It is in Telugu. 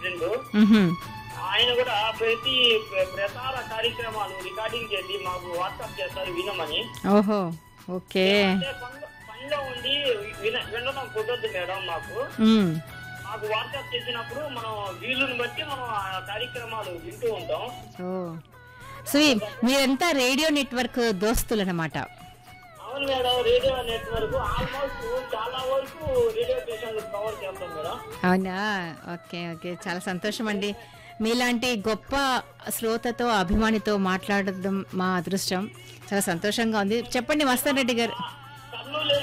ప్రెసిడెంట్ మ్హూ. ఆయన కూడా ప్రతి ప్ర- ప్రసార కార్యక్రమాలు రికార్డింగ్ చేసి మాకు వాట్సాప్ చేస్తారు వినమని ఓహో ఓకే అంటే పనిలో పనిలో ఉండి విన వినడం కుదరదు మేడం మాకు మ్. మాకు వాట్సాప్ చేసినప్పుడు మనం వీలుని బట్టి మనం ఆ కార్యక్రమాలు వింటూ ఉంటాం ఓ సో ఈ- మీరంతా రేడియో నెట్వర్క్ దోస్తులు అనమాట అవును మేడం రేడియో నెట్వర్క్ ఆల్మోస్ట్ చాలా వరకు రేడియో స్టేషన్లు కవర్ చేస్తాం మేడం అవునా ఓకే ఓకే చాలా సంతోషం అండి మీలాంటి గొప్ప శ్రోతతో అభిమానితో మాట్లాడడం మా అదృష్టం చాలా సంతోషంగా ఉంది చెప్పండి మస్తాన్ రెడ్డి గారు